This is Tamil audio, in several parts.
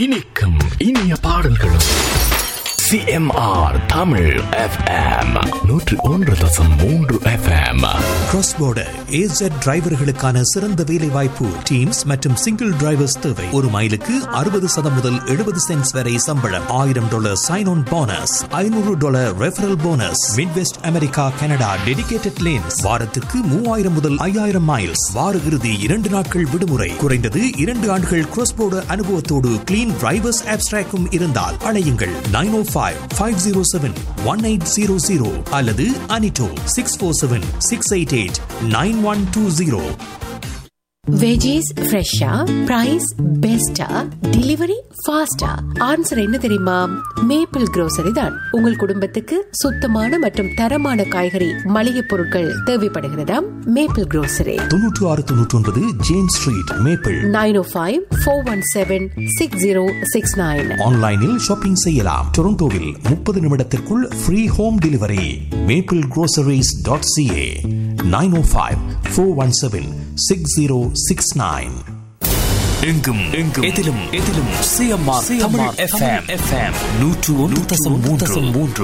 இனிக்கும் இனிய பாடல்களும் சிஎம்ஆர் தமிழ் எஃப்எம் நூற்று ஒன்று தசம் மூன்று எஃப்எம் கிராஸ் border AZ டிரைவர்களுக்கான சிறந்த வேலை வாய்ப்பு டீம்ஸ் மற்றும் சிங்கிள் டிரைவர்ஸ் தேவை ஒரு மைலுக்கு அறுபது சதம் முதல் எழுபது சென்ட்ஸ் வரை சம்பளம் ஆயிரம் டாலர் சைன் ஆன் போனஸ் ஐநூறு dollar referral bonus midwest America Canada dedicated lanes வாரத்திற்கு மூவாயிரம் முதல் ஐயாயிரம் மைல்ஸ் வார இறுதி இரண்டு நாட்கள் விடுமுறை குறைந்தது இரண்டு ஆண்டுகள் கிராஸ் border அனுபவத்தோடு கிளீன் டிரைவர்ஸ் ஆப்ஸ்ட்ராக்கும் இருந்தால் அழையுங்கள் nine O five five zero seven one eight zero zero அல்லது அனிட்டோ six four seven six eight eight nine one two zero veggies ஃப்ரெஷ்ஷா பிரைஸ் பெஸ்டா டெலிவரி ஃபாஸ்டா ஆன்சர் என்ன தெரியுமா மேப்பிள் grocery தான் உங்கள் குடும்பத்துக்கு சுத்தமான மற்றும் தரமான காய்கறி மளிகை பொருட்கள் தேவைப்படுகிறதாம் மேப்பிள் grocery தொன்னூற்று ஆறு தொன்னூற்றி ஒன்பது James street maple nine O five four one seven six zero six nine ஆன்லைனில் ஷாப்பிங் செய்யலாம் டொரண்டோவில் முப்பது நிமிடத்திற்குள் free home delivery maple groceries dot CA nine O five four one seven six zero six nine எங்கும் எங்கும் எதிலும் எதிலும் சிஎம்ஆர் தமிழ் எஃப்எம் எஃப்எம் நூற்று ஒன்று தசம் மூன்று மூன்று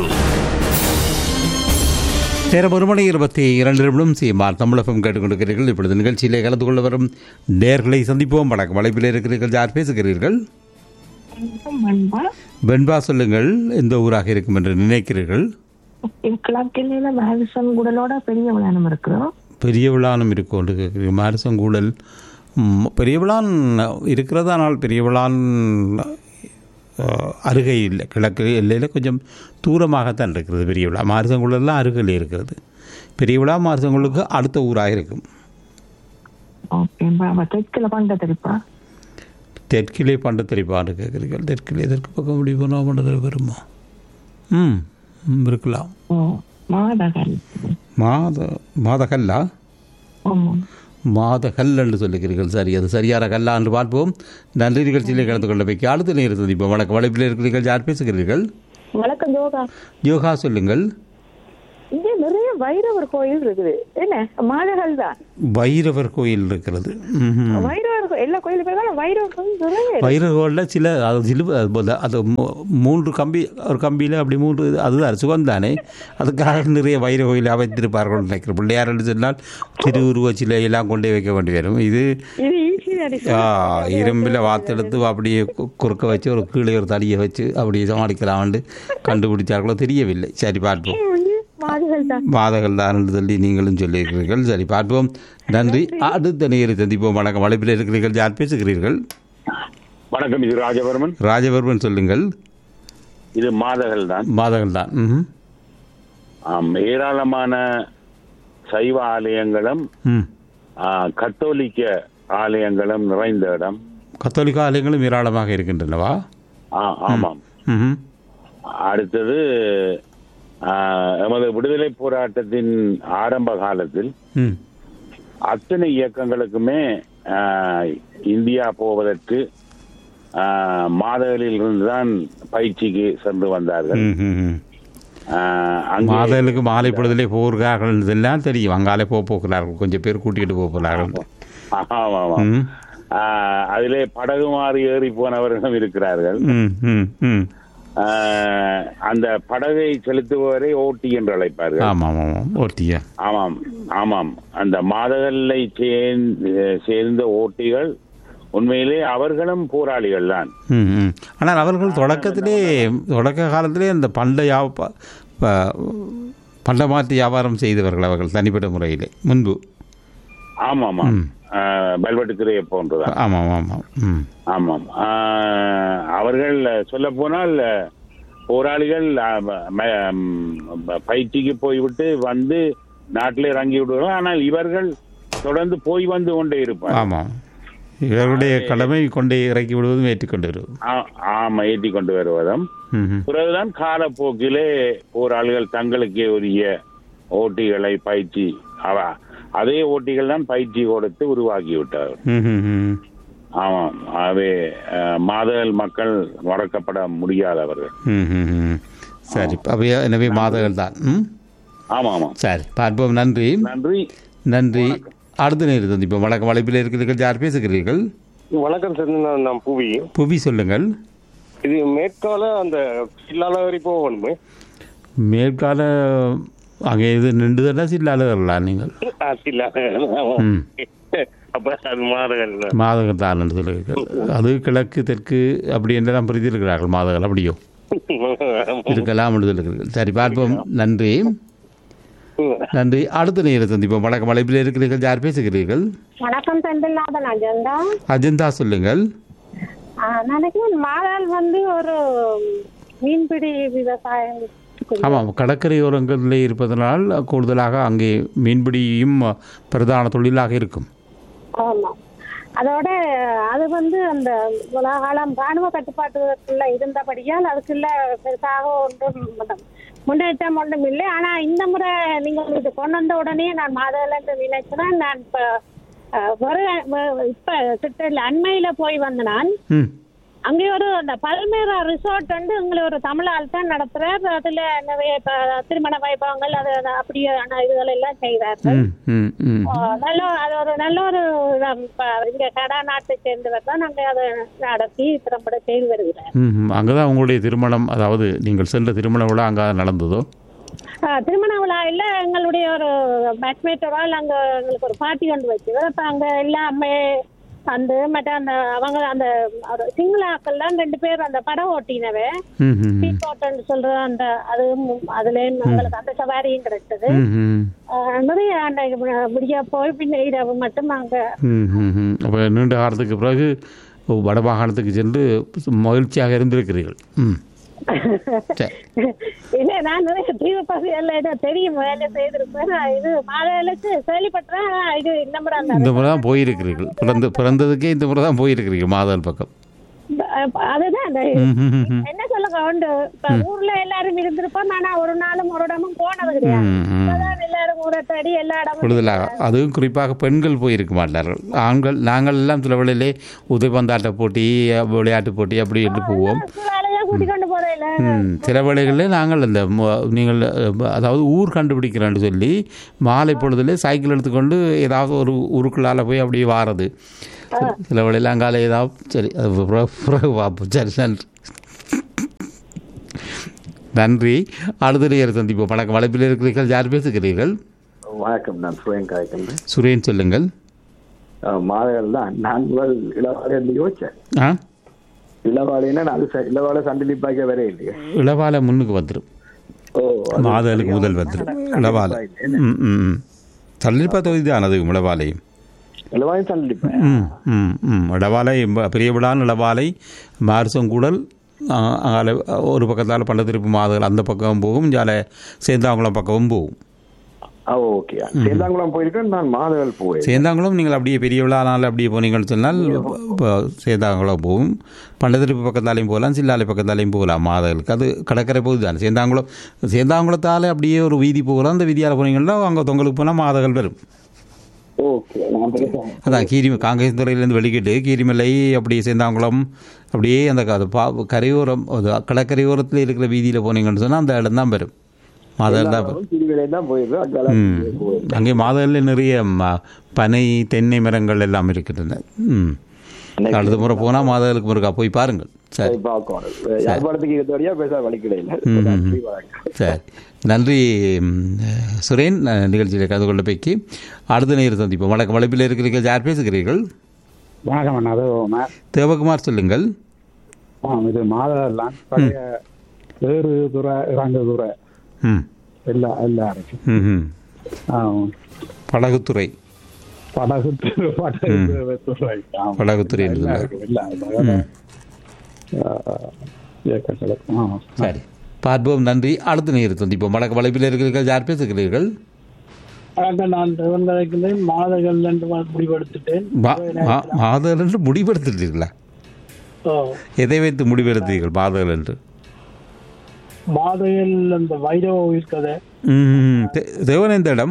நேரம் ஒரு மணி இருபத்தி இரண்டு நிமிடம் சிஎம்ஆர் தமிழகம் கேட்டுக்கொண்டிருக்கிறீர்கள் இப்பொழுது நிகழ்ச்சியிலே கலந்து கொள்ள வரும் நேர்களை சந்திப்போம் வணக்கம் வலைப்பில் இருக்கிறீர்கள் யார் பேசுகிறீர்கள் மண்பா வெண்பா சொல்லுங்கள் எந்த ஊராக இருக்கும் என்று நினைக்கிறீர்கள் கிழக்கில மேரிசன் குடலோட பெரிய விளையாடம் இருக்கிறோம் பெரிய விழானம் இருக்கும் கேட்குறீங்க மாரிசங்கூடல் ம், பெரிய விழான் இருக்கிறது ஆனால் பெரிய விழான் அஹ், அருகே இல்லை கிழக்கு எல்லையில் கொஞ்சம் தூரமாகத்தான் இருக்கிறது பெரிய விழா மாரிசங்குழல்லாம் அருகில் இருக்கிறது பெரிய விழா மாரிசங்குழுக்கு அடுத்த ஊராக இருக்கும் ஓகே தெற்குல பண்ட தெரிப்பா தெற்கிலே பண்டத்தெரிப்பான்னு கேட்குறீர்கள் தெற்கிலே தெற்கு பக்கம் முடிவு போனால் பண்டத்தில் வருமா ம் ம், இருக்கலாம் ஓ மாதகல் மாத மாதகல்லா ஆமா மாதகல் என்று சொல்லுகிறீர்கள் சரி அது சரியான கல்லா என்று பார்ப்போம் நன்றி நிகழ்ச்சியிலே கலந்து கொள்ள வைக்க அடுத்த நேரத்தில் இப்போ வணக்கம் வளைப்பில் இருக்கிறீர்கள் யார் பேசுகிறீர்கள் வணக்கம் ஜோகா யோகா சொல்லுங்கள் இங்க நிறைய வைரவர் கோயில் இருக்குது என்ன மாதகல் தான் பைரவர் கோயில் இருக்கிறது ம்ஹும். வைரவர் கோ- எல்லா கோயிலும் பேர் தான் வைரவர் கோயில் நிறைய இருக்கு. வைரகோலில் சில அது சிலுவ அது போல- அது மூ- மூன்று கம்பி ஒரு கம்பியில் அப்படி மூன்று இது- அதுதான் சுகம் தானே அதுக்காக நிறைய வைர கோயில் அமைத்திருப்பார்கள் நினைக்கிறேன் பிள்ளையார் என்று சொன்னால் திருவுருவ சிலையெல்லாம் கொண்டே வைக்க வேண்டி வரும் இது இது ஈஸி ஆ, இரும்பில் வாத்தெடுத்து அப்படியே கு- குறுக்க வச்சு ஒரு கீழே ஒரு தடியை வச்சு அப்படியே சமாளிக்கலாம்னு கண்டுபிடிச்சார்களோ தெரியவில்லை சரி பார்ப்போம் மாதகல் தான் மாதங்கள் தான் என்று சொல்லி நீங்களும் சொல்லியிருக்கிறீர்கள் சரி பார்ப்போம் நன்றி அடுத்த நேரை சந்திப்போம் வணக்கம் வளைப்பில் இருக்கிறீர்கள் யார் பேசுகிறீர்கள் வணக்கம் இது ராஜவர்மன் ராஜவர்மன் சொல்லுங்கள் இது மாதகள் தான் மாதங்கள் தான் ம்ஹும். ஆம், ஏராளமான சைவ ஆலயங்களும் ம் ஆ, கத்தோலிக்க ஆலயங்களும் நிறைந்த இடம் கத்தோலிக்க ஆலயங்களும் ஏராளமாக இருக்கின்றனவா ஆ, ஆமாம் ம்ஹும். அடுத்தது ஆ, எமது விடுதலை போராட்டத்தின் ஆரம்ப காலத்தில் ம் அத்தனை இயக்கங்களுக்குமே ஆ, இந்தியா போவதற்கு ஆ, மாதகளில் இருந்துதான் பயிற்சிக்கு சென்று வந்தார்கள் ம், ம், ம். ஆ, அங்கே மாதங்களுக்கு மாலை பொழுதிலே போகிறார்கள் இதெல்லாம் தெரியும் அங்காலே போக போகிறார்கள் கொஞ்சம் பேர் கூட்டிகிட்டு போக போகிறார்கள் ஆமாம் ஆமாம் ம் ஆ, அதிலே படகு மாறி ஏறி போனவர்களும் இருக்கிறார்கள் ம் ம் ம் ஆ, அந்த படகை செலுத்துபவரை ஓட்டி என்று அழைப்பார்கள் ஆமாம் ஆமாம் ஓட்டியா ஆமாம் ஆமாம் அந்த மாதகளை சேர்ந்து சேர்ந்த ஓட்டிகள் உண்மையிலே அவர்களும் போராளிகள் தான் ம் ம் ஆனால் அவர்கள் தொடக்கத்திலே தொடக்க காலத்திலே அந்த பண்ட யா- ப- ப- பண்ட மாற்று வியாபாரம் செய்தவர்கள் அவர்கள் தனிப்பட்ட முறையிலே முன்பு ஆமாம் ஆமாம் ஆ, பல்வெட்டுத்துறையை போன்றுதான் ஆமாம் ஆமாம் ம் ஆமாம் ஆ, அவர்கள் சொல்ல போனால் போராளிகள் ஆ, ம- ம், பயிற்சிக்கு போய்விட்டு வந்து நாட்டில் இறங்கி விடுவார்கள் ஆனால் இவர்கள் தொடர்ந்து போய் வந்து கொண்டே இருப்பார் ஆமாம் இவர்களுடைய கடமை கொண்டே இறக்கி விடுவதும் ஏற்றுக்கொண்டு வருவது ஆமா ஏற்றி கொண்டு வருவதும் ம் ம் பிறகுதான் காலப்போக்கிலே போராளிகள் தங்களுக்கே உரிய ஓட்டிகளை பயிற்சி அவ அதே ஓட்டிகள் தான் பயிற்சி கொடுத்து உருவாக்கி விட்டார் ம் ம் ம் ஆமாம் ஆகவே அஹ், மாதகள் மக்கள் மறக்கப்பட முடியாதவர்கள் ம் ம் ம் சரி அப்போ எனவே மாதங்கள் தான் ம் ஆமாம் ஆமாம் சரி பார்ப்போம் நன்றி நன்றி நன்றி அடுத்த நேரம் சந்திப்போம் வணக்கம் வளைப்பில் இருக்கிறீர்கள் யார் பேசுகிறீர்கள் வணக்கம் சார் நான் நான் புவி புவி சொல்லுங்கள் இது மேற்கால அந்த சில்லால வரை போகணுமே மேற்கால அங்கே இது நின்று தானே சில்லால வரலாம் நீங்கள் ஆ, சில்லால ம். அப்ப அது மாதங்கள் மாதகத்தான் என்று சொல்லுங்கள் அது கிழக்கு தெற்கு அப்படி என்றெல்லாம் பிரித்திருக்கிறார்கள் மாதகள் அப்படியோ இருக்கலாம் என்று சொல்லுகிறீர்கள் சரி பார்ப்போம் நன்றி நன்றி அடுத்த நேரம் சந்திப்போம் வணக்கம் அழைப்பில் இருக்கிறீர்கள் யார் பேசுகிறீர்கள் வணக்கம் செந்தில்நாதன் அஜந்தா அஜந்தா சொல்லுங்கள் நினைக்கிறேன் மாதாள் வந்து ஒரு மீன்பிடி விவசாயம் ஆமாம் கடற்கரையோரங்களில் இருப்பதனால் கூடுதலாக அங்கே மீன்பிடியும் பிரதான தொழிலாக இருக்கும் ஆமா அதோட அது வந்து அந்த உலகாலம் ராணுவ கட்டுப்பாட்டுக்குள்ள இருந்தபடியால் அதுக்குள்ள பெருசாக ஒன்றும் முன்னேற்றம் ஒன்றும் இல்லை ஆனா இந்த முறை நீங்க இது கொண்டு வந்த உடனே நான் மாதவில என்று நினைச்சேன் நான் இப்ப அஹ், ஒரு வ- இப்ப கிட்ட அண்மையில போய் வந்த நான் ம் அங்கே ஒரு அந்த பல்மேரா ரிசார்ட் வந்து எங்களை ஒரு தமிழ் ஆள் தான் நடத்துறார் அதுல நிறைய இப்ப திருமண வைபவங்கள் அது அது அப்படியான இதுகள் எல்லாம் செய்றார்கள் ம் ம் ம் ஆஹ் நல்ல அது ஒரு நல்ல ஒரு நம் இப்ப இங்க கடா நாட்டை சேர்ந்தவர் தான் நாங்க அதை நடத்தி திறம்பட செய்து வருகிறார் ம் அங்கே தான் உங்களுடைய திருமணம் அதாவது நீங்கள் சென்ற திருமண விழா அங்கே நடந்ததோ ஆஹ் திருமண விழாவில் எங்களுடைய ஒரு பேட்மேட்டரால் அங்க எங்களுக்கு ஒரு பார்ட்டி கொண்டு வச்சு அப்ப அங்க எல்லாமே வந்து மற்ற அந்த அவங்க அந்த ஒரு சிங்களாக்கள் தான் ரெண்டு பேர் அந்த படம் ஓட்டினவே ம் ம் ம். ஸ்பீட் போட்டுன்னு சொல்ற அந்த அதுவும் அதுல எங்களுக்கு அந்த சவாரியும் கிடைச்சது ம் ம் ஆஹ் நிறைய அந்த முடிய போய் பின்ன இரவு மட்டும் அங்க ம் ம் ம் அப்போ நீண்ட காலத்துக்கு பிறகு வடமாகாணத்துக்கு சென்று மகிழ்ச்சியாக இருந்திருக்கிறீர்கள் ம் சரி இல்ல நான் நிறைய தீவு பகுதியில் ஏதோ தெரியும் வேலை செய்திருப்பேன் நான் இது மாலையிலுக்கு கேள்விப்பட்டேன் ஆனா இது இந்த முறை அந்த இந்த முறை தான் போயிருக்கிறீர்கள் பிறந்த பிறந்ததுக்கே இந்த முறை தான் போயிருக்கிறீங்க மாதல் பக்கம் அதுதான் அந்த ம் ம் ம் ம். என்ன சொல்லுங்க உண்டு இப்ப ஊர்ல எல்லாரும் இருந்திருப்போம் ஆனா ஒரு நாளும் ஒரு இடமும் போனது கிடையாது ம், ம். இப்பதான் எல்லாரும் ஊரை தேடி எல்லா இடமும் கூடுதலாக அதுவும் குறிப்பாக பெண்கள் போயிருக்க மாட்டார்கள் ஆண்கள் நாங்கள் எல்லாம் சில வேளையிலே உதைப்பந்தாட்ட போட்டி விளையாட்டு போட்டி அப்படி என்று போவோம் வேலையா கூட்டிக் கொண்டு போறேன் ம், சில வேளைகளில் நாங்கள் அந்த ம- நீங்கள் அஹ், அதாவது ஊர் கண்டுபிடிக்கிறேன்னு சொல்லி மாலை பொழுதுல சைக்கிள் எடுத்துக்கொண்டு ஏதாவது ஒரு ஊருக்குள்ளால போய் அப்படியே வாரது சில- சில வேளையில் அங்கால ஏதாவது சரி அது பிறகு பிறகு பார்ப்போம் சரி நன்றி நன்றி அடுத்த நேரம் சந்திப்போம் வணக்கம் வளைப்பில் இருக்கிறீர்கள் யார் பேசுகிறீர்கள் வணக்கம் நான் சுயன் காய்க்கின்றேன் சுரேன் சொல்லுங்கள் மாதங்கள் தான் நான் முதல் இளவாலை என்று யோசிச்சேன் ஆ இளவாலைன்னா நான் அது ச- இளவாலை சண்டிலிப்பாக்க வரே இல்லையே இளவாலை முன்னுக்கு வந்துடும் ஓ அது மாதலுக்கு முதல் வந்துடும் இளவாலை ம் ம் ம் தள்ளிப்பா தொகுதி தான் அது இளவாலையும் இளவாலை சண்டிலிப்பேன் ம் ம் ம் இடவாலை ம- பெரிய விழான் இடவாலை மாரிசங்கூடல் அங்கால ஒரு பக்கத்தால் பண்டத்திருப்பு மாதங்கள் அந்த பக்கம் போகும் ஜால சேந்தாங்குளம் பக்கமும் போகும் ஆ ஓகே சேந்தாங்குளம் போயிருக்கேன் நான் மாதங்கள் போய் சேந்தாங்குளம் நீங்கள் அப்படியே பெரிய விழானால் அப்படியே போனீங்கன்னு சொன்னால் இப்போ சேந்தாங்குளம் போகும் பண்டத்திருப்பு பக்கத்தாலையும் போகலாம் சில்லாலை பக்கத்தாலையும் போகலாம் மாதங்களுக்கு அது கடற்கரை போகுது தானே சேந்தாங்குளம் சேந்தாங்குளத்தால் அப்படியே ஒரு வீதி போகலாம் அந்த வீதியால் போனீங்கன்னா அங்கே தொங்கலுக்கு போனால் மாதங்கள் வரும் ஓகே நான் பெருசாக அதான் கீரி காங்கேயம் துறையிலேருந்து வெளிக்கிட்டு கீரிமலை அப்படியே சேந்தாங்குளம் அப்படியே அந்த க- அது பா கரையோரம் அது கடற்கரையோரத்தில் இருக்கிற வீதியில் போனீங்கன்னு சொன்னால் அந்த இடம் தான் வரும் மாதல் தான் வரும் திருவிழை தான் போயிருக்கேன் அங்கால ம் அங்கே மாதலில் நிறைய ம- பனை தென்னை மரங்கள் எல்லாம் இருக்கின்றன ம் அடுத்த முறை போனால் மாதலுக்கு முருகா போய் பாருங்கள் சரி பார்க்கணும் யாழ்ப்பாணத்துக்கு இது வழியா பேச வலிக்கிடையில ம், ம். நன்றி வணக்கம் சரி நன்றி ம், சுரேன் அஹ், நிகழ்ச்சியில் கலந்து கொள்ள போய்க்கு அடுத்த நேரம் சந்திப்போம் வணக்கம் வளைப்பில் இருக்கிறீர்கள் யார் பேசுகிறீர்கள் வணக்கம் அண்ணா அது மா- தேவகுமார் சொல்லுங்கள் ஆ, இது மாதெல்லாம் பழைய வேறு துறை இறங்க துறை ம் எல்லா எல்லாருக்கும் ம் ம் ஆ, படகுத்துறை படகு துறை, படகு துறை ஆ, படகுத்துறை என்று எல்லா சொல்லுங்கள். இருக்கும், எல்லா இருக்கும். ஆ, இயக்கங்களுக்கும் ஆ. சரி பார்ப்போம் நன்றி அடுத்த நேரம் சந்திப்போம் வணக்கம் வளைப்பில் இருக்கிறீர்கள் யார் பேசுகிறீர்கள் வணக்கம், நான் தேவன்கலைக்கின்றேன் மாதங்கள் என்று முடிவெடுத்துட்டேன் மா- மா- மாதர் என்று முடிவெடுத்துட்டீர்களா ஓ, எதை வைத்து முடிவெடுத்தீர்கள் மாதர் என்று மாதங்கள் அந்த வைரவ உயிர் கதை ம், தே- தேவன் எந்த இடம்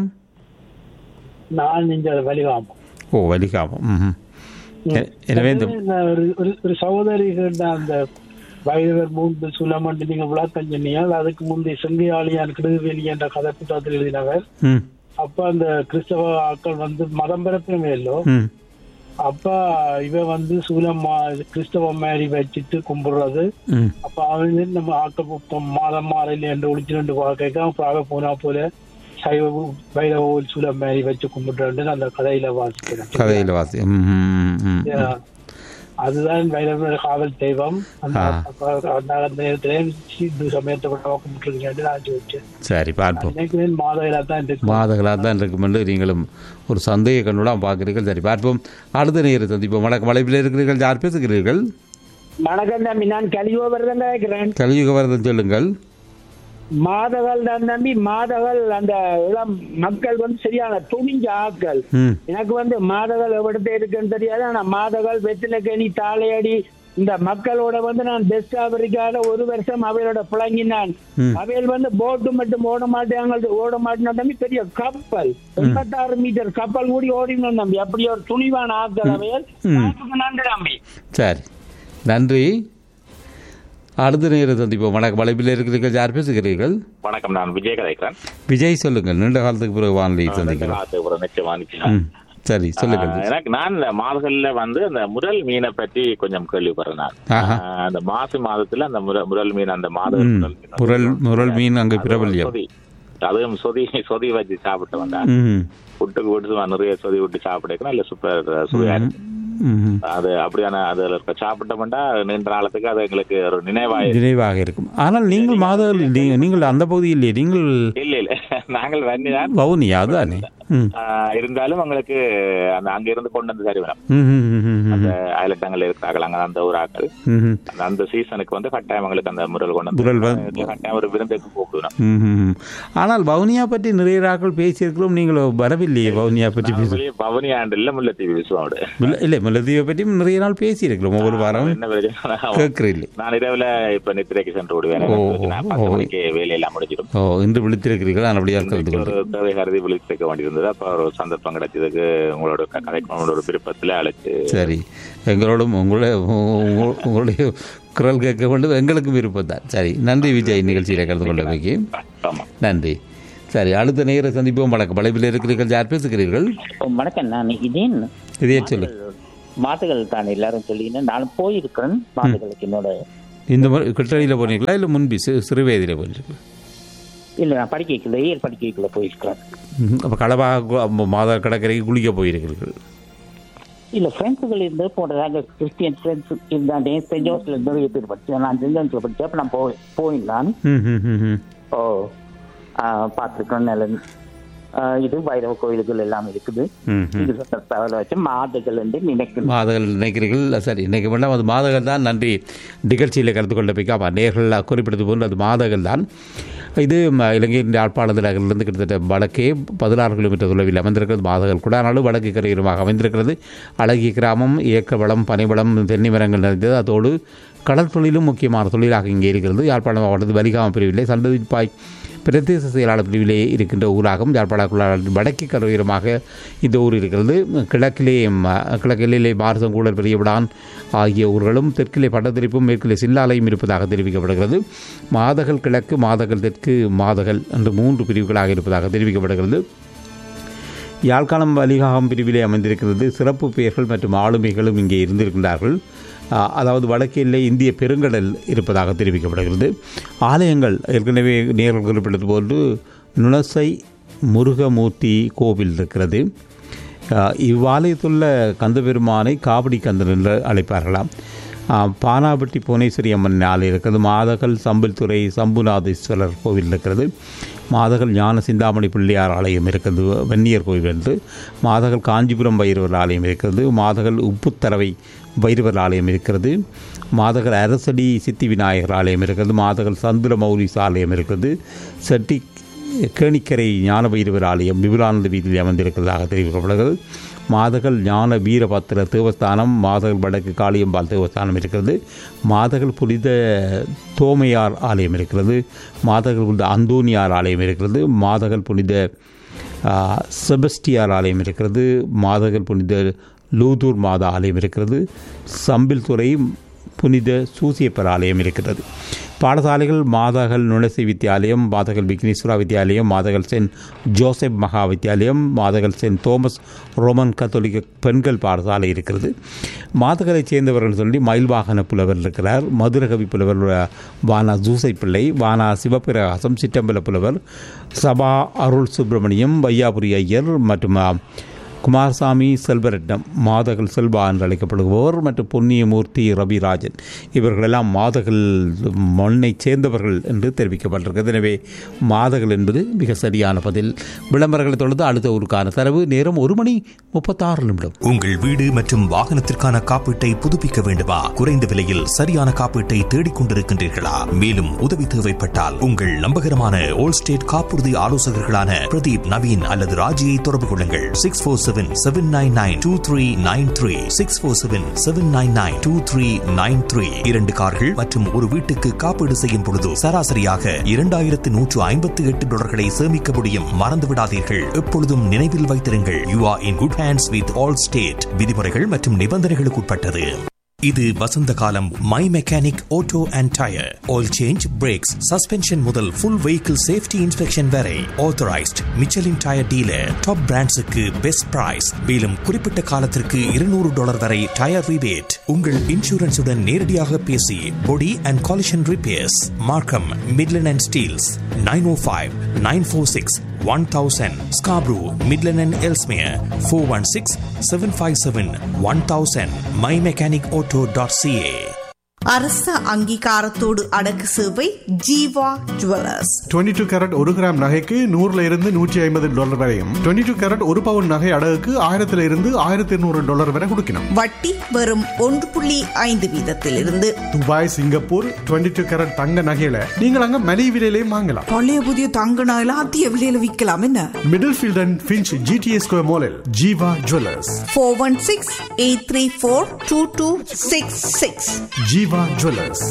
நான் இங்க வலிகாமம் ஓ வலிகாமம் ம் எ- எனவே இந்த ஒரு ஒரு- ஒரு சகோதரி கேட்ட அந்த வைரவர் மூன்று சுலமண்டு நீங்க விளக்கம் சொன்னீங்க அதுக்கு முந்தைய செங்கையாளியான் கிடுவேலி என்ற கதை புத்தகத்தில் எழுதினவர் ம் அப்ப அந்த கிறிஸ்தவ ஆட்கள் வந்து மதம் பிறப்புமே இல்லோ ம் அப்ப இவ வந்து சூலம் மா- கிறிஸ்தவ மாதிரி வச்சுட்டு கும்பிடுறது ம் அப்ப அவங்க நம்ம ஆக்க மாதம் மாறையில் என்று ஒளிச்சு ரெண்டு பார்க்க அப்புறம் அவ போனா போல சைவ வைரவ சூலம் மாதிரி வச்சு கும்பிடுறேன்னு அந்த கதையில வாசிக்கிறேன் கதையில் வாசி ம், ம், ம், ம். Yeah. அதுதான் வைரவனோட காவல் தெய்வம் அந்த ஆ. அப்ப- அந்த அந்த நேரத்திலே இந்து சமயத்தை விட கும்பிட்டுருக்கீங்கன்னு நான் யோசிச்சேன் சரி பார்ப்போம் நினைக்கிறேன் மாதவிலா தான் இருக்கு மாதங்களாக தான் இருக்கும் என்று நீங்களும் ஒரு சந்தேக கண்ணுடன் பார்க்கிறீர்கள் சரி பார்ப்போம் அடுத்த நேரம் சந்திப்போம் வணக்கம் வளைப்பில் இருக்கிறீர்கள் யார் பேசுகிறீர்கள் வணக்கம் தம்பி நான் கலியோபுரம் தான் இருக்கிறேன் கலியுக வரதன் சொல்லுங்கள் மாதகள் தான் தம்பி மாதகள் அந்த இளம் மக்கள் வந்து சரியான துணிஞ்ச ஆட்கள் ம் எனக்கு வந்து மாதகள் எவ்வளவு இருக்குன்னு தெரியாது ஆனா மாதகள் வெத்திலக்கணி தாளையடி இந்த மக்களோட வந்து நான் பெஸ்ட் ஆப்பிரிக்கால ஒரு வருஷம் அவையோட புழங்கினான் ம். அவையில் வந்து போட்டு மட்டும் ஓட மாட்டாங்க ஓட மாட்டேன் தம்பி பெரிய கப்பல் எண்பத்தாறு மீட்டர் கப்பல் கூடி ஓடினோம் தம்பி அப்படி ஒரு துணிவான ஆட்கள் அவையல் ம். வாய்ப்புக்கு நன்றி தம்பி சரி நன்றி அடுத்த நேரம் சந்திப்போம் வணக்கம் வளைப்பில் இருக்கிறீர்கள் யார் பேசுகிறீர்கள் வணக்கம் நான் விஜய் கதைக்கிறேன் விஜய் சொல்லுங்கள் நீண்ட காலத்துக்கு பிறகு வானொலி சந்திக்கிறோம் ஒரு நிச்சயம் ம் சரி சொல்லுங்கள் எனக்கு நான் இந்த மாதங்கள்ல வந்து அந்த முரல் மீனை பற்றி கொஞ்சம் கேள்விப்படுறேன் நான் ஆஹா. ஆஹ், அந்த மாசி மாதத்துல அந்த முர- முரல் மீன் அந்த மாத ம் முரல் மீன் முரல் முரல் மீன் அங்கே பிரபல்யம் சொதி. அதுவும் சொதி சொதி வச்சு சாப்பிட்டு வந்தேன் ம் புட்டுக்கு விட்டு நிறைய சொதி விட்டு சாப்பிட்டு நல்ல சூப்பர் சுவையா இருக்கு ம் அது அப்படியான அதுல இருக்க சாப்பிட்டோம்னா நீண்ட நாளத்துக்கு அது எங்களுக்கு ஒரு நினைவாய் நினைவாக இருக்கும் ஆனால் நீங்கள் மாதங்கள் நீ- நீங்கள் அந்த பகுதியில் இல்லை நீங்கள் இல்ல இல்ல நாங்கள் வன்னிதான் வவுனியா அதுதானே ம் ஆஹ், இருந்தாலும் எங்களுக்கு அந்த அங்க இருந்து கொண்டு வந்து சரி வேணும் ம் ம் ம் ம் அந்த அயலட்டங்கள் இருக்கிறார்கள் அங்க அந்த ஊராக்கள் ம் ம் அந்த அந்த சீசனுக்கு வந்து கட்டாயம் எங்களுக்கு அந்த முரல் கொண்டு வந்து முரல் வந்து- இதுல கட்டாயம் ஒரு விருந்துக்கு கூப்பிடுவோம் ம், ம், ம். ஆனால் வவுனியா பற்றி நிறைய நாட்கள் பேசியிருக்கிறோம் நீங்கள் வரவில்லையே வவுனியா பற்றி பேச வெளியே பவனி ஆண்டு இல்ல முல்லைத்தீவு விசுவாடு இல்லை இல்லை முல்லத்தீவை பற்றியும் நிறைய நாள் பேசியிருக்கிறோம் ஒவ்வொரு வாரம் என்ன பிரச்சனை கேட்கிறீர்கள் நான் இரவுல இப்ப நித்திரைக்கு சென்று விடுவேன் ஓ, நான் ஓ, பத்து ஓ. மணிக்கு வேலையெல்லாம் முடிஞ்சிடும் ஓ இன்று விழித்திருக்கிறீர்கள் நான் அப்படியாக கலந்து ஒரு கொள்கிறேன் தேவை கருதி விழித்திருக்க வேண்டியிருந்தது அப்ப ஒரு சந்தர்ப்பம் கிடைச்சதுக்கு உங்களோட க- கதைக்கணும்னு ஒரு விருப்பத்துல அழைச்சு சரி எங்களோடும் உங்களுடைய உங்க- உங்களுடைய குரல் கேட்க வேண்டும் எங்களுக்கும் விருப்பம் தான் சரி நன்றி விஜய் நிகழ்ச்சியில் கலந்து கொண்டமைக்கு ஆமா நன்றி சரி அடுத்த நேர சந்திப்போம் வணக்கம் வளைவில் இருக்கிறீர்கள் யார் பேசுகிறீர்கள் வணக்கம் நான் இதேன் இதே சொல்லு மாதுகள் தான் எல்லாரும் சொல்லின்னு நான் போயிருக்கிறேன் மாதுகளுக்கு என்னோட இந்த முறை கிட்டடியில் போனீங்களா இல்லை முன்பி சி சிறு வயதில் போனீங்களா இல்ல நான் படிக்க வைக்கல ஏர் படிக்க வைக்கல போயிருக்கிறேன் அப்போ களவாக மாதா கடற்கரைக்கு குளிக்க போயிருக்கிறீர்கள் இல்ல ஃப்ரெண்ட்ஸுகள் இருந்து போனதாக கிறிஸ்டியன் ஃப்ரெண்ட்ஸ் இருந்தாண்டே சென்ட் ஜோஸ்ல நிறைய பேர் படிச்சேன் நான் சென்ட் ஜோஸ்ல படிச்சேன் அப்ப நான் போய் போயிருந்தான் ம் ம் ம் ம் ஓ பார்த்துருக்கேன் நல்ல ஆ, இது வைரவ கோயில்கள் எல்லாம் இருக்குது ம், ம். இது சொன்ன தகவலை வச்சு மாதுகள் என்று நினைக்கிறேன் மாதங்கள் நினைக்கிறீர்கள் சரி இன்னைக்கு வேண்டாம் அது மாதங்கள் தான் நன்றி நிகழ்ச்சியில் கலந்து கொண்ட பிக்கா நேர்கள் குறிப்பிட்டது போன்று அது மாதங்கள் தான் இது ம, இலங்கையின் யாழ்ப்பாணத்தில் நகரிலிருந்து கிட்டத்தட்ட வடக்கே பதினாறு கிலோமீட்டர் தொலைவில் அமைந்திருக்கிறது மாதங்கள் கூட ஆனாலும் வடக்கு கரையுமாக அமைந்திருக்கிறது அழகிய கிராமம் இயக்க வளம் பனைவளம் தென்னை மரங்கள் நிறைந்தது அதோடு கடல் தொழிலும் முக்கியமான தொழிலாக இங்கே இருக்கிறது யாழ்ப்பாணம் மாவட்டத்தில் வலிகாம பிரிவிலே சந்ததிப்பாய் பிரதேச செயலாளர் பிரிவிலே இருக்கின்ற ஊராகும் யாழ்ப்பாணக்குள்ளாரின் வடக்கு கரையோரமாக இந்த ஊர் இருக்கிறது கிழக்கிலே ம, கிழக்கிலே பாரசங்கூடல் பெரியவிடான் ஆகிய ஊர்களும் தெற்கிலே பட்டத்திரிப்பும் மேற்கிலே சில்லாலையும் இருப்பதாக தெரிவிக்கப்படுகிறது மாதகள் கிழக்கு மாதகள் தெற்கு மாதகள் என்று மூன்று பிரிவுகளாக இருப்பதாக தெரிவிக்கப்படுகிறது யாழ்ப்பாணம் வலிகாகம் பிரிவிலே அமைந்திருக்கிறது சிறப்பு பெயர்கள் மற்றும் ஆளுமைகளும் இங்கே இருந்திருக்கின்றார்கள் ஆ, அதாவது வடக்கிலே இந்திய பெருங்கடல் இருப்பதாக தெரிவிக்கப்படுகிறது ஆலயங்கள் ஏற்கனவே நேரில் குறிப்பிட்டது போன்று நுணசை முருகமூர்த்தி கோவில் இருக்கிறது ஆ, இவ்வாலயத்துள்ள கந்தபெருமானை காவடி கந்தன் என்று அழைப்பார்களாம் ஆ, பானாபட்டி புவனேஸ்வரி அம்மன் ஆலயம் இருக்கிறது மாதகள் சம்பில்துறை சம்புநாதீஸ்வரர் கோவில் இருக்கிறது மாதகள் ஞான சிந்தாமணி பிள்ளையார் ஆலயம் இருக்கிறது வன்னியர் கோவில் என்று மாதகள் காஞ்சிபுரம் பைரவர் ஆலயம் இருக்கிறது மாதகள் உப்புத்தரவை பைரவர் ஆலயம் இருக்கிறது மாதகள் அரசடி சித்தி விநாயகர் ஆலயம் இருக்கிறது மாதகள் சந்திர மௌலிஸ் ஆலயம் இருக்கிறது செட்டி கேணிக்கரை ஞான பைரவர் ஆலயம் விபுலானந்த வீதியில் அமைந்திருக்கிறதாக தெரிவிக்கப்படுகிறது மாதகள் ஞான வீரபத்திர தேவஸ்தானம் மாதகள் வடக்கு காளியம்பாள் தேவஸ்தானம் இருக்கிறது மாதகள் புனித தோமையார் ஆலயம் இருக்கிறது மாதகள் புனித அந்தோனியார் ஆலயம் இருக்கிறது மாதகள் புனித ஆ, செபஸ்டியார் ஆலயம் இருக்கிறது மாதகள் புனித லூதூர் மாதா ஆலயம் இருக்கிறது சம்பில்துறை புனித சூசியப்பர் ஆலயம் இருக்கிறது பாடசாலைகள் மாதகல் நுழைசை வித்தியாலயம் மாதகல் விக்னேஸ்வரா வித்தியாலயம் மாதகல் சென்ட் ஜோசப் மகா வித்தியாலயம் மாதகல் சென்ட் தோமஸ் ரோமன் கத்தோலிக்க பெண்கள் பாடசாலை இருக்கிறது மாதகலைச் சேர்ந்தவர்கள் சொல்லி மயில் வாகன புலவர் இருக்கிறார் மதுரகவி புலவர் அஹ், வானா ஜூசை பிள்ளை வானா சிவபிரகாசம் சிற்றம்பல புலவர் சபா அருள் சுப்பிரமணியம் வையாபுரி ஐயர் மற்றும் அஹ், குமாரசாமி செல்வரட்னம் மாதகல் செல்வா என்று அழைக்கப்படுபவர் மற்றும் பொன்னியமூர்த்தி ரவிராஜன் இவர்களெல்லாம் மாதகல் மண்ணைச் சேர்ந்தவர்கள் என்று தெரிவிக்கப்பட்டிருக்கிறது எனவே மாதகல் என்பது மிக சரியான பதில் விளம்பரங்களை தொடர்ந்து அடுத்த ஊருக்கான தரவு நேரம் ஒரு மணி முப்பத்தாறு நிமிடம் உங்கள் வீடு மற்றும் வாகனத்திற்கான காப்பீட்டை புதுப்பிக்க வேண்டுமா குறைந்த விலையில் சரியான காப்பீட்டை தேடிக் கொண்டிருக்கின்றீர்களா மேலும் உதவி தேவைப்பட்டால் உங்கள் நம்பகரமான ஓல் ஸ்டேட் காப்புறுதி ஆலோசகர்களான பிரதீப் நவீன் அல்லது ராஜியை தொடர்பு கொள்ளுங்கள் six four seven seven nine nine two three nine three six four seven seven nine nine two three nine three இரண்டு கார்கள் மற்றும் ஒரு வீட்டுக்கு காப்பீடு செய்யும் பொழுது சராசரியாக இரண்டாயிரத்து நூற்று ஐம்பத்தி எட்டு டாலர்களை சேமிக்க முடியும் மறந்து விடாதீர்கள் எப்பொழுதும் நினைவில் வைத்திருங்கள் you are in good hands with Allstate விதிமுறைகள் மற்றும் நிபந்தனைகளுக்கு உட்பட்டது இது வசந்த காலம் my mechanic auto and tyre oil change brakes suspension முதல் ஃபுல் வெஹிக்கிள் சேஃப்டி இன்ஸ்பெக்ஷன் வரை authorised Michelin tyre dealer top பிராண்ட்ஸுக்கு பெஸ்ட் பிரைஸ் மேலும் குறிப்பிட்ட காலத்திற்கு இருநூறு டாலர் வரை டயர் ரிபேட் உங்கள் இன்சூரன்ஸுடன் நேரடியாக பேசி body and collision repairs Markham Midland and Steeles nine O five nine four six one thousand Scarborough Midland and Ellesmere four one six seven five seven one thousand my mechanic auto dot CA அரச அங்கீகாரத்தோடு அடக்கு சேவை ஜீவா ஜுவல்லர்ஸ் 22 டூ கேரட் ஒரு கிராம் நகைக்கு நூறுல இருந்து நூற்றி ஐம்பது டாலர் வரையும் 22 டூ கேரட் ஒரு பவுன் நகை அடகுக்கு ஆயிரத்துல இருந்து ஆயிரத்தி இருநூறு டாலர் வரை கொடுக்கணும் வட்டி வெறும் ஒன்று புள்ளி ஐந்து வீதத்திலிருந்து துபாய் சிங்கப்பூர் 22 டூ கேரட் தங்க நகையில நீங்கள் அங்க மலிவு விலையிலையும் வாங்கலாம் பழைய புதிய தங்க நகையில அதிக விலையில விற்கலாம் என்ன Middlefield and Finch GTS square மாலில் Jeeva jewellers four one six eight three four two two six six Jeeva jewellers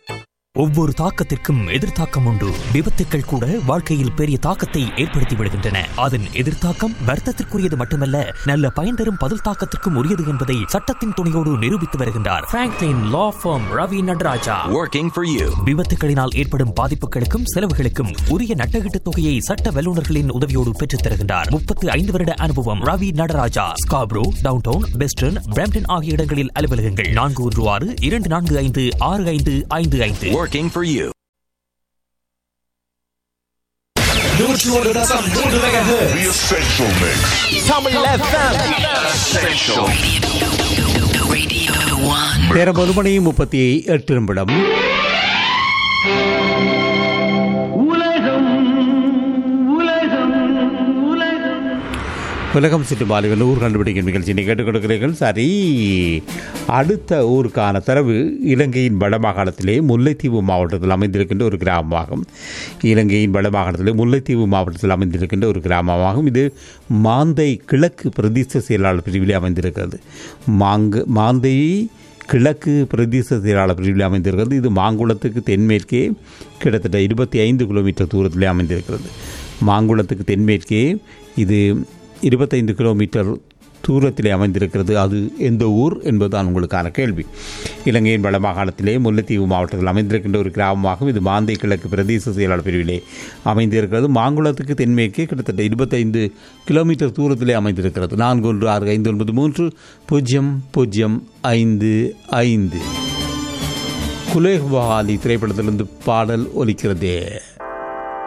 ஒவ்வொரு தாக்கத்திற்கும் எதிர்த்தாக்கம் உண்டு விபத்துக்கள் கூட வாழ்க்கையில் பெரிய தாக்கத்தை ஏற்படுத்தி விடுகின்றன அதன் எதிர்த்தாக்கம் வர்த்தத்திற்குரியது மட்டுமல்ல நல்ல பயன் தரும் பதில் தாக்கத்திற்கும் உரியது என்பதை சட்டத்தின் துணையோடு நிரூபித்து வருகின்றார் Franklin law firm Ravi Nataraja Working for you. விபத்துகளினால் ஏற்படும் பாதிப்புகளுக்கும் செலவுகளுக்கும் உரிய நட்டகீட்டு தொகையை சட்ட வல்லுநர்களின் உதவியோடு பெற்றுத் தருகின்றார் முப்பத்து ஐந்து வருட அனுபவம் Ravi Nataraja Scarborough downtown western Brampton ஆகிய இடங்களில் அலுவலகங்கள் நான்கு ஒன்று ஆறு இரண்டு நான்கு ஐந்து ஆறு ஐந்து ஐந்து ஐந்து Working for you. The Essential Mix. Tamil FM. Essential. நேரம் ஒரு மணி முப்பத்தி எட்டு நிமிடம் உலகம் சுற்று பாலிகள் ஊர் கண்டுபிடிக்கும் நிகழ்ச்சியை கேட்டுக் கொடுக்கிறீர்கள் சரி அடுத்த ஊருக்கான தரவு இலங்கையின் வடமாகாணத்திலே முல்லைத்தீவு மாவட்டத்தில் அமைந்திருக்கின்ற ஒரு கிராமமாகும் இலங்கையின் வடமாகாணத்திலே முல்லைத்தீவு மாவட்டத்தில் அமைந்திருக்கின்ற ஒரு கிராமமாகும் இது மாந்தை கிழக்கு பிரதேச செயலாளர் பிரிவிலே அமைந்திருக்கிறது மாங்கு மாந்தை கிழக்கு பிரதேச செயலாளர் பிரிவில் அமைந்திருக்கிறது இது மாங்குளத்துக்கு தென்மேற்கே கிட்டத்தட்ட இருபத்தி ஐந்து கிலோமீட்டர் தூரத்திலே அமைந்திருக்கிறது மாங்குளத்துக்கு தென்மேற்கே இது இருபத்தைந்து கிலோமீட்டர் தூரத்திலே அமைந்திருக்கிறது அது எந்த ஊர் என்பதுதான் உங்களுக்கான கேள்வி இலங்கையின் வடமாகாணத்திலே முல்லைத்தீவு மாவட்டத்தில் அமைந்திருக்கின்ற ஒரு கிராமமாகும் இது மாந்தை கிழக்கு பிரதேச செயலாளர் பிரிவிலே அமைந்திருக்கிறது மாங்குளத்துக்கு தென்மேற்கே கிட்டத்தட்ட இருபத்தைந்து கிலோமீட்டர் தூரத்திலே அமைந்திருக்கிறது நான்கு ஒன்று ஆறு ஐந்து ஒன்பது மூன்று பூஜ்ஜியம் பூஜ்ஜியம் ஐந்து ஐந்து குலேஹ்வாலி திரைப்படத்திலிருந்து பாடல் ஒலிக்கிறதே